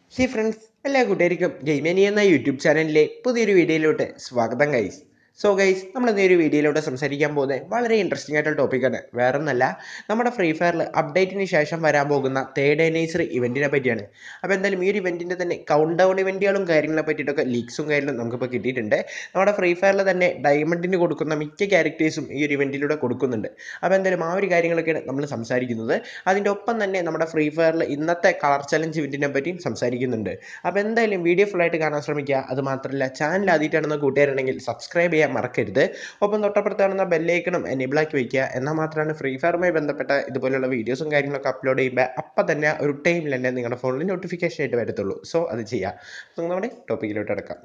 ഹേ friends എല്ലാ കൂട്ടുകാർക്കും ഗെയിമേനി എന്ന യൂട്യൂബ് ചാനലിലെ പുതിയൊരു വീഡിയോയിലോട്ട് സ്വാഗതം ഗൈസ് സോ ഗൈസ് നമ്മൾ ഇന്ന് ഈ ഒരു വീഡിയോയിലൂടെ സംസാരിക്കാൻ പോകുന്നത് വളരെ ഇൻട്രസ്റ്റിംഗ് ആയിട്ടുള്ള ടോപ്പിക്കാണ് വേറെ ഒന്നല്ല നമ്മുടെ ഫ്രീ ഫയറിൽ അപ്ഡേറ്റിന് ശേഷം വരാൻ പോകുന്ന തേർഡ് ആനിവേഴ്സറി ഇവൻറ്റിനെ പറ്റിയാണ് അപ്പോൾ എന്തായാലും ഈ ഒരു ഇവൻറ്റിൻ്റെ തന്നെ കൗണ്ട് ഡൗൺ ഇവൻറ്റുകളും കാര്യങ്ങളെ പറ്റിയിട്ടൊക്കെ ലീക്സും കാര്യങ്ങളും നമുക്കിപ്പോൾ കിട്ടിയിട്ടുണ്ട് നമ്മുടെ ഫ്രീ ഫയറിൽ തന്നെ ഡയമണ്ടിന് കൊടുക്കുന്ന മിക്ക ക്യാരക്ടേഴ്സും ഈ ഒരു ഇവൻറ്റിലൂടെ കൊടുക്കുന്നുണ്ട് അപ്പോൾ എന്തായാലും ആ ഒരു കാര്യങ്ങളൊക്കെയാണ് നമ്മൾ സംസാരിക്കുന്നത് അതിൻ്റെ ഒപ്പം തന്നെ നമ്മുടെ ഫ്രീ ഫയറിൽ ഇന്നത്തെ കളർ ചലഞ്ച് ഇവൻറ്റിനെ പറ്റിയും സംസാരിക്കുന്നുണ്ട് അപ്പോൾ എന്തായാലും വീഡിയോ ഫുള്ളായിട്ട് കാണാൻ ശ്രമിക്കുക അത് മാത്രമല്ല ചാനൽ ആദ്യമായിട്ടാണെന്ന് കൂട്ടുകാരുണ്ടെങ്കിൽ സബ്സ്ക്രൈബ് ചെയ്യാൻ മറക്കരുത് ഒപ്പം തൊട്ടപ്പുറത്ത് കാണുന്ന ബെല്ലൈക്കണം എനേബിൾ ആക്കി വയ്ക്കുക എന്നാൽ മാത്രമാണ് ഫ്രീ ഫയറുമായി ബന്ധപ്പെട്ട ഇതുപോലുള്ള വീഡിയോസും കാര്യങ്ങളൊക്കെ അപ്ലോഡ് ചെയ്യുമ്പോൾ അപ്പം തന്നെ ഒരു ടൈമിൽ തന്നെ നിങ്ങളുടെ ഫോണിൽ നോട്ടിഫിക്കേഷൻ ആയിട്ട് വരത്തുള്ളൂ സോ അത് ചെയ്യുക അപ്പോൾ നമ്മുടെ ടോപ്പിക്കിലോട്ട് കിടക്കാം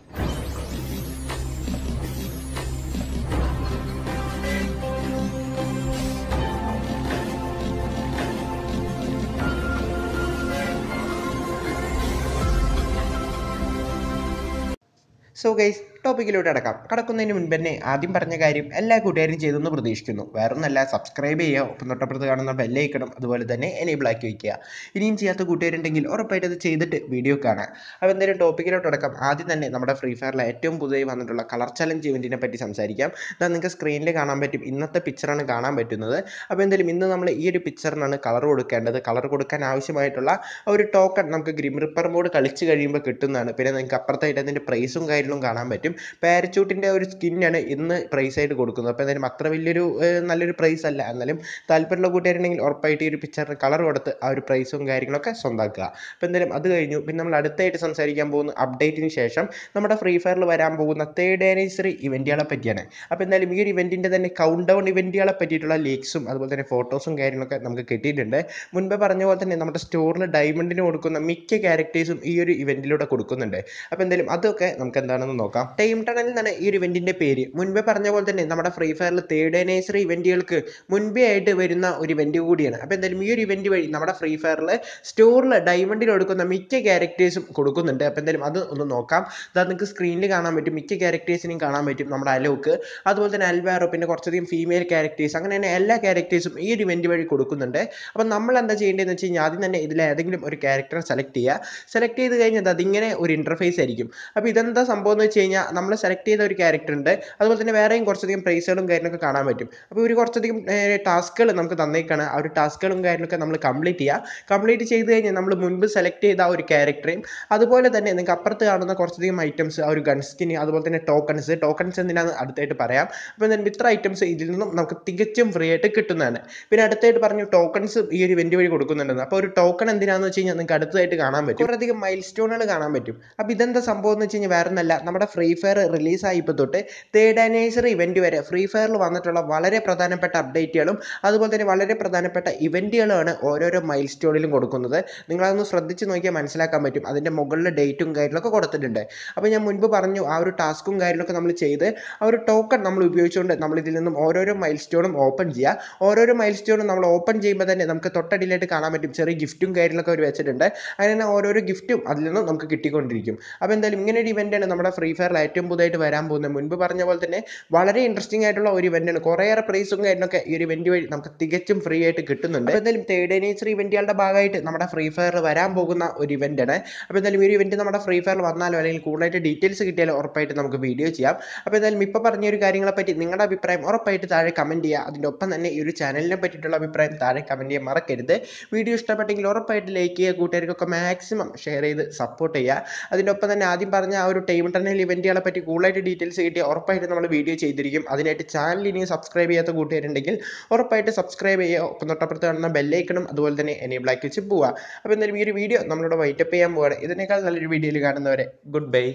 സോ ഗൈസ് ടോപ്പിക്കിലോട്ട് അടക്കാം കടക്കുന്നതിന് മുൻപ് തന്നെ ആദ്യം പറഞ്ഞ കാര്യം എല്ലാ കൂട്ടുകാരും ചെയ്തെന്ന് പ്രതീക്ഷിക്കുന്നു വേറൊന്നല്ല സബ്സ്ക്രൈബ് ചെയ്യുക ഒപ്പം തൊട്ടപ്പുറത്ത് കാണുന്ന ബെല്ലൈക്കണം അതുപോലെ തന്നെ എനേബിൾ ആക്കി വയ്ക്കുക ഇനിയും ചെയ്യാത്ത കൂട്ടുകാരുണ്ടെങ്കിൽ ഉറപ്പായിട്ട് അത് ചെയ്തിട്ട് വീഡിയോ കാണാം അപ്പോൾ എന്തായാലും ടോപ്പിക്കിലോട്ട് അടക്കാം ആദ്യം തന്നെ നമ്മുടെ ഫ്രീ ഫയറിലെ ഏറ്റവും പുതിയതായി വന്നിട്ടുള്ള കളർ ചലഞ്ച് ഇവൻറ്റിനെ പറ്റി സംസാരിക്കാം എന്നാൽ നിങ്ങൾക്ക് സ്ക്രീനിൽ കാണാൻ പറ്റും ഇന്നത്തെ പിക്ചറാണ് കാണാൻ പറ്റുന്നത് അപ്പോൾ എന്തായാലും ഇന്ന് നമ്മൾ ഈ ഒരു പിക്ചറിനാണ് കളർ കൊടുക്കേണ്ടത് കളർ കൊടുക്കാൻ ആവശ്യമായിട്ടുള്ള ഒരു ടോക്കൺ നമുക്ക് ഗ്രിം റിപ്പർ മോഡ് കളിച്ച് കഴിയുമ്പോൾ കിട്ടുന്നതാണ് പിന്നെ നിങ്ങൾക്ക് അപ്പുറത്തായിട്ട് അതിൻ്റെ പ്രൈസും കാര്യങ്ങളും കാണാൻ പറ്റും പാരച്ചൂട്ടിൻ്റെ ഒരു സ്കിന്നാണ് ഇന്ന് പ്രൈസ് ആയിട്ട് കൊടുക്കുന്നത് അപ്പോൾ എന്തായാലും അത്ര വലിയൊരു ഏഹ്, നല്ലൊരു പ്രൈസ് അല്ല എന്നാലും താല്പര്യമുള്ള കൂട്ടുകാരുണ്ടെങ്കിൽ ഉറപ്പായിട്ട് ഈ ഒരു പിക്ചറിന് കളർ കൊടുത്ത് ആ ഒരു പ്രൈസും കാര്യങ്ങളൊക്കെ സ്വന്തമാക്കുക അപ്പോൾ എന്തായാലും അത് കഴിഞ്ഞു പിന്നെ നമ്മൾ അടുത്തായിട്ട് സംസാരിക്കാൻ പോകുന്ന അപ്ഡേറ്റിന് ശേഷം നമ്മുടെ ഫ്രീ ഫയറിൽ വരാൻ പോകുന്ന തേർഡ് ആനിവേഴ്സറി ഇവൻറ്റുകളെ പറ്റിയാണ് അപ്പോൾ എന്തായാലും ഈ ഒരു ഇവൻറ്റിൻ്റെ തന്നെ കൗണ്ട് ഡൗൺ ഇവൻറ്റുകളെ പറ്റിയിട്ടുള്ള ലീക്സും അതുപോലെ തന്നെ ഫോട്ടോസും കാര്യങ്ങളൊക്കെ നമുക്ക് കിട്ടിയിട്ടുണ്ട് മുൻപ് പറഞ്ഞ പോലെ തന്നെ നമ്മുടെ സ്റ്റോറിൽ ഡയമണ്ടിന് കൊടുക്കുന്ന മിക്ക ക്യാരക്ടേഴ്സും ഈ ഒരു ഇവൻറ്റിലൂടെ കൊടുക്കുന്നുണ്ട് അപ്പോൾ എന്തായാലും അതൊക്കെ നമുക്ക് എന്താണെന്ന് നോക്കാം ടൈം ടണൽ എന്നാണ് ഈ ഒരു ഇവൻറ്റിൻ്റെ പേര് മുൻപേ പറഞ്ഞ പോലെ തന്നെ നമ്മുടെ ഫ്രീ ഫയറിൽ തേർഡ് ആനിവേഴ്സറി ഇവൻറ്റുകൾക്ക് മുൻപേ ആയിട്ട് വരുന്ന ഒരു ഇവൻറ്റ് കൂടിയാണ് അപ്പോൾ എന്തായാലും ഈ ഒരു ഇവൻറ്റ് വഴി നമ്മുടെ ഫ്രീ ഫയറിൽ സ്റ്റോറിൽ ഡയമണ്ടിൽ കൊടുക്കുന്ന മിക്ക ക്യാരക്ടേഴ്സും കൊടുക്കുന്നുണ്ട് അപ്പോൾ എന്തായാലും അത് ഒന്ന് നോക്കാം അത് നിങ്ങൾക്ക് സ്ക്രീനിൽ കാണാൻ പറ്റും മിക്ക ക്യാരക്ടേഴ്സിനെയും കാണാൻ പറ്റും നമ്മുടെ അലോക്ക് അതുപോലെ തന്നെ അൽവാറോ പിന്നെ കുറച്ചധികം ഫീമെയിൽ ക്യാരക്ടേഴ്സ് അങ്ങനെ തന്നെ എല്ലാ ക്യാരക്ടേഴ്സും ഈ ഒരു ഇവൻറ്റ് വഴി കൊടുക്കുന്നുണ്ട് അപ്പോൾ നമ്മൾ എന്താ ചെയ്യേണ്ടതെന്ന് വെച്ച് കഴിഞ്ഞാൽ ആദ്യം തന്നെ ഇതിൽ ഏതെങ്കിലും ഒരു ക്യാരക്ടർ സെലക്ട് ചെയ്യുക സെലക്ട് ചെയ്ത് കഴിഞ്ഞാൽ അതിങ്ങനെ ഒരു ഇൻ്റർഫേസ് ആയിരിക്കും അപ്പോൾ ഇതെന്താ സംഭവം എന്ന് വെച്ച് കഴിഞ്ഞാൽ നമ്മൾ സെലക്ട് ചെയ്ത ഒരു ക്യാരക്ടർ ഉണ്ട് അതുപോലെ തന്നെ വേറെയും കുറച്ചധികം പ്രൈസുകളും കാര്യങ്ങളൊക്കെ കാണാൻ പറ്റും അപ്പോൾ ഒരു കുറച്ചധികം ടാസ്കുകൾ നമുക്ക് തന്നേക്കാണ് ആ ഒരു ടാസ്കുകളും കാര്യങ്ങളൊക്കെ നമ്മൾ കംപ്ലീറ്റ് ചെയ്യുക കംപ്ലീറ്റ് ചെയ്ത് കഴിഞ്ഞാൽ നമ്മൾ മുൻപ് സെലക്ട് ചെയ്ത ആ ഒരു ക്യാരക്ടറേയും അതുപോലെ തന്നെ നിങ്ങൾക്ക് അപ്പുറത്ത് കാണുന്ന കുറച്ചധികം ഐറ്റംസ് ആ ഒരു ഗൺ സ്കിന് അതുപോലെ തന്നെ ടോക്കൺസ് ടോക്കൺസ് എന്തിനാന്ന് അടുത്തായിട്ട് പറയാം അപ്പോൾ എന്തായാലും ഇത്ര ഐറ്റംസ് ഇതിൽ നിന്നും നമുക്ക് തികച്ചും ഫ്രീ ആയിട്ട് കിട്ടുന്നതാണ് പിന്നെ അടുത്തായിട്ട് പറഞ്ഞു ടോക്കൺസ് ഈ ഒരു ഇവന്റ് വഴി കൊടുക്കുന്നുണ്ടെന്ന് അപ്പോൾ ഒരു ടോക്കൺ എന്തിനാന്ന് വെച്ച് കഴിഞ്ഞാൽ നിങ്ങൾക്ക് അടുത്തതായിട്ട് കാണാൻ പറ്റും കുറേയധികം മൈൽ സ്റ്റോണുകൾ കാണാൻ പറ്റും അപ്പോൾ ഇതെന്താ സംഭവം എന്ന് വെച്ച് കഴിഞ്ഞാൽ വേറെ ഒന്നല്ല നമ്മുടെ ഫ്രീ ഫയർ റിലീസായപ്പോൾ തൊട്ട് തേർഡ് ആനിവേഴ്സറി ഇവന്റ് വരെ ഫ്രീ ഫയറിൽ വന്നിട്ടുള്ള വളരെ പ്രധാനപ്പെട്ട അപ്ഡേറ്റുകളും അതുപോലെ തന്നെ വളരെ പ്രധാനപ്പെട്ട ഇവന്റുകളുമാണ് ഓരോരോ മൈൽ സ്റ്റോണിലും കൊടുക്കുന്നത് നിങ്ങളതൊന്ന് ശ്രദ്ധിച്ച് നോക്കിയാൽ മനസ്സിലാക്കാൻ പറ്റും അതിൻ്റെ മുകളിൽ ഡേറ്റും കാര്യങ്ങളൊക്കെ കൊടുത്തിട്ടുണ്ട് അപ്പോൾ ഞാൻ മുൻപ് പറഞ്ഞു ആ ഒരു ടാസ്കും കാര്യങ്ങളൊക്കെ നമ്മൾ ചെയ്ത് ആ ഒരു ടോക്കൺ നമ്മൾ ഉപയോഗിച്ചുകൊണ്ട് നമ്മൾ ഇതിൽ നിന്നും ഓരോരോ മൈൽ സ്റ്റോണും ഓപ്പൺ ചെയ്യുക ഓരോരോ മൈൽ സ്റ്റോണും നമ്മൾ ഓപ്പൺ ചെയ്യുമ്പോൾ തന്നെ നമുക്ക് തൊട്ടടിയിലായിട്ട് കാണാൻ പറ്റും ചെറിയ ഗിഫ്റ്റും കാര്യങ്ങളൊക്കെ അവർ വെച്ചിട്ടുണ്ട് അങ്ങനെ ഓരോരോ ഗിഫ്റ്റും അതിൽ നിന്നും നമുക്ക് കിട്ടിക്കൊണ്ടിരിക്കും അപ്പോൾ എന്തായാലും ഇങ്ങനെ ഒരു ഇവൻ്റാണ് നമ്മുടെ ഫ്രീ ഫയറിൽ ഏറ്റവും പുതുതായിട്ട് വരാൻ പോകുന്നത് മുൻപ് പറഞ്ഞ പോലെ തന്നെ വളരെ ഇൻട്രസ്റ്റിംഗ് ആയിട്ടുള്ള ഒരു ഇവൻ്റാണ് കുറേയേറെ പ്രൈസും കാര്യങ്ങളൊക്കെ ഈ ഒരു ഇവൻറ്റ് വഴി നമുക്ക് തികച്ചും ഫ്രീ ആയിട്ട് കിട്ടുന്നുണ്ട് അപ്പോൾ എന്തായാലും തേർഡ് നേച്ചർ ഇവൻറ്റുകളുടെ ഭാഗമായിട്ട് നമ്മുടെ ഫ്രീ ഫയർ വരാൻ പോകുന്ന ഒരു ഇവൻ്റാണ് അപ്പോൾ എന്തായാലും ഈ ഒരു ഇവൻറ്റ് നമ്മുടെ ഫ്രീ ഫയറിൽ വന്നാലോ അല്ലെങ്കിൽ കൂടുതലായിട്ട് ഡീറ്റെയിൽസ് കിട്ടിയാലോ ഉറപ്പായിട്ട് നമുക്ക് വീഡിയോ ചെയ്യാം അപ്പോൾ എന്തായാലും ഇപ്പോൾ പറഞ്ഞ ഒരു കാര്യങ്ങളെ പറ്റി നിങ്ങളുടെ അഭിപ്രായം ഉറപ്പായിട്ട് താഴെ കമൻറ്റ് ചെയ്യുക അതിൻ്റെ ഒപ്പം തന്നെ ഈ ഒരു ചാനലിനെ പറ്റിയിട്ടുള്ള അഭിപ്രായം താഴെ കമൻറ്റ് ചെയ്യാൻ മറക്കരുത് വീഡിയോ ഇഷ്ടപ്പെട്ടെങ്കിൽ ഉറപ്പായിട്ട് ലൈക്ക് ചെയ്യുക കൂട്ടുകാർക്കൊക്കെ മാക്സിമം ഷെയർ ചെയ്ത് സപ്പോർട്ട് ചെയ്യുക അതിൻ്റെ ഒപ്പം തന്നെ ആദ്യം പറഞ്ഞ ആ ഒരു ടൈം ടണൽ ഇവൻറ്റുകളെ പറ്റി കൂടുതലായിട്ട് ഡീറ്റെയിൽസ് കിട്ടിയാൽ ഉറപ്പായിട്ട് നമ്മൾ വീഡിയോ ചെയ്തിരിക്കും അതിനായിട്ട് ചാനൽ ഇനിയും സബ്സ്ക്രൈബ് ചെയ്യാത്ത കൂട്ടുകാരുണ്ടെങ്കിൽ ഉറപ്പായിട്ട് സബ്സ്ക്രൈബ് ചെയ്യുക ഒപ്പം തൊട്ടപ്പുറത്ത് കാണുന്ന ബെല്ലൈക്കണം അതുപോലെ തന്നെ എനേബിൾ ആക്കി വെച്ച് പോവുക അപ്പോൾ എന്തായാലും ഈ ഒരു വീഡിയോ നമ്മളിവിടെ വൈറ്റപ്പ് ചെയ്യാൻ പോവുകയാണ് ഇതിനേക്കാൾ നല്ലൊരു വീഡിയോയിൽ കാണുന്നവരെ good bye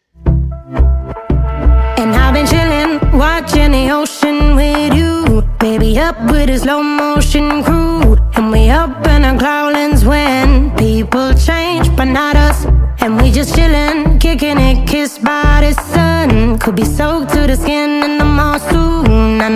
And I've been chillin', watching the ocean with you. Baby, up with a slow motion crew. And we up in our cloudlands when people change, but not us. And we just chillin', kicking it, kissed by the sun. Could be soaked to the skin in the mall soon. I